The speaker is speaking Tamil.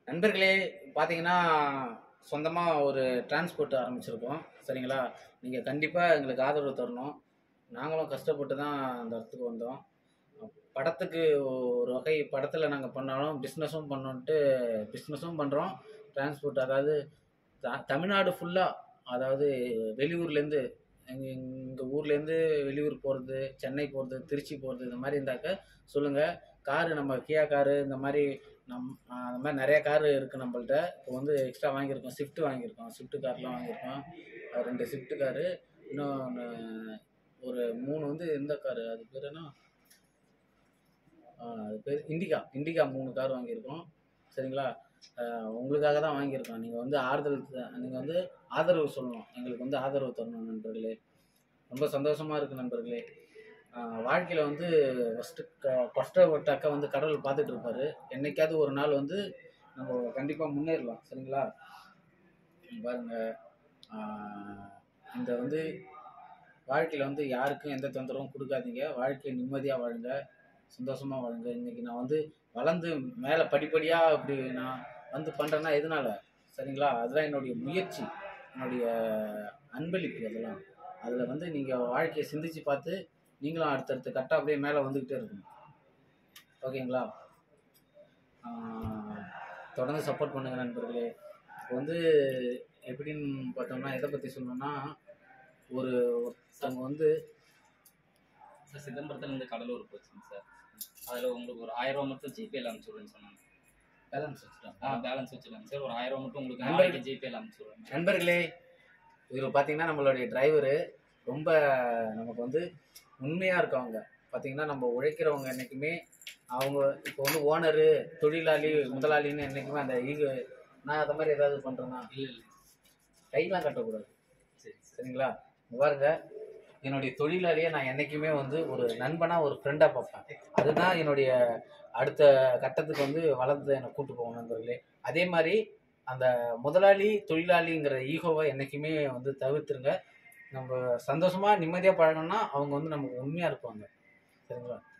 நண்பர்களே பார்த்தீங்கன்னா சொந்தமாக ஒரு டிரான்ஸ்போர்ட் ஆரம்பிச்சிருக்கோம் சரிங்களா நீங்கள் கண்டிப்பாக எங்களுக்கு ஆதரவு தரணும் நாங்களும் கஷ்டப்பட்டு தான் அந்த இடத்துக்கு வந்தோம் படத்துக்கு ஒரு வகை படத்தில் நாங்கள் பண்ணாலும் பிஸ்னஸும் பண்ணோன்ட்டு பிஸ்னஸும் பண்ணுறோம் டிரான்ஸ்போர்ட் அதாவது த- தமிழ்நாடு ஃபுல்லாக அதாவது வெளியூர்லேருந்து எங்கள் எங்கள் ஊர்லேருந்து வெளியூர் போகிறது சென்னை போகிறது திருச்சி போகிறது இந்த மாதிரி இருந்தாக்க சொல்லுங்கள் காரு நம்ம கியா காரு இந்த மாதிரி நம் ஆஹ் அந்த மாதிரி நிறைய காரு இருக்குது நம்மள்ட்ட இப்போ வந்து எக்ஸ்ட்ரா வாங்கியிருக்கோம் ஸ்விஃப்ட் வாங்கியிருக்கோம் ஸ்விஃப்ட் கார்லாம் வாங்கியிருக்கோம் அது ரெண்டு ஸ்விஃப்ட் காரு இன்னொன்று ஒரு மூணு வந்து எந்த காரு அது பேர் என்ன ஆஹ் அது பேர் இண்டிகா இண்டிகா மூணு கார் வாங்கியிருக்கோம் சரிங்களா ஆஹ் உங்களுக்காக தான் வாங்கியிருக்கோம் நீங்கள் வந்து ஆறுதல் நீங்கள் வந்து ஆதரவு சொல்லணும் எங்களுக்கு வந்து ஆதரவு தரணும் நண்பர்களே ரொம்ப சந்தோஷமாக இருக்குது நண்பர்களே வாழ்க்கையில் வந்து ஃபஸ்ட்டு க கஷ்டப்பட்ட அக்கா வந்து கடவுள் பார்த்துட்டு இருப்பாரு என்னைக்காவது ஒரு நாள் வந்து நம்ம கண்டிப்பாக முன்னேறலாம் சரிங்களா இங்க பாருங்க ஆஹ் இந்த வந்து வாழ்க்கையில் வந்து யாருக்கும் எந்த தொந்தரவும் கொடுக்காதீங்க வாழ்க்கையை நிம்மதியாக வாழுங்க சந்தோஷமாக வாழுங்க இன்னைக்கு நான் வந்து வளர்ந்து மேலே படிப்படியாக இப்படி நான் வந்து பண்ணுறேன்னா எதனால சரிங்களா அதெல்லாம் என்னுடைய முயற்சி என்னுடைய அன்பளிப்பு அதெல்லாம் அதில் வந்து நீங்கள் வாழ்க்கையை சிந்திச்சு பார்த்து நீங்களும் அடுத்தடுத்த கட்டம் அப்படியே மேலே வந்துக்கிட்டே இருக்கணும் ஓகேங்களா ஆஹ் தொடர்ந்து சப்போர்ட் பண்ணுங்க நண்பர்களே இப்போ வந்து எப்படின்னு பார்த்தோம்னா எதை பற்றி சொல்லணும்னா ஒரு ஒருத்தவங்க வந்து சார் சிதம்பரத்துலேருந்து கடலூர் போச்சுங்க சார் அதில் உங்களுக்கு ஒரு ஆயிரம் ரூபா மட்டும் ஜிபேல அனுப்பிச்சுடுறேன்னு சொன்னாங்க பேலன்ஸ் ஆ வச்சுட்டாங்க பேலன்ஸ் வச்சுருங்க சார் ஒரு ஆயிரம் ரூபா மட்டும் உங்களுக்கு நண்பர்கள். நாளைக்கு ஜிபேல அனுப்பிச்சுடுறேன் நண்பர்களே இதில் பார்த்தீங்கன்னா நம்மளுடைய டிரைவரு ரொம்ப நமக்கு வந்து உண்மையாக இருக்கவங்க பார்த்தீங்கன்னா நம்ம உழைக்கிறவங்க என்றைக்குமே அவங்க இப்போ வந்து ஓனரு தொழிலாளி முதலாளின்னு என்றைக்குமே அந்த ஈகோ நான் அதை மாதிரி ஏதாவது பண்ணுறேன்னா இல்லை இல்லை கையெல்லாம் கட்டக்கூடாது சரி சரிங்களா இங்க பாருங்க என்னுடைய தொழிலாளியை நான் என்றைக்குமே வந்து ஒரு நண்பனாக ஒரு ஃப்ரெண்டாக பார்ப்பேன் அதுதான் என்னுடைய அடுத்த கட்டத்துக்கு வந்து வளர்ந்து என்னை கூட்டு போகும் நண்பர்களே அதே மாதிரி அந்த முதலாளி தொழிலாளிங்கிற ஈகோவை என்றைக்குமே வந்து தவிர்த்துருங்க நம்ம சந்தோஷமாக நிம்மதியாக பழகணும்னா அவங்க வந்து நமக்கு உண்மையாக இருப்பாங்க சரிங்களா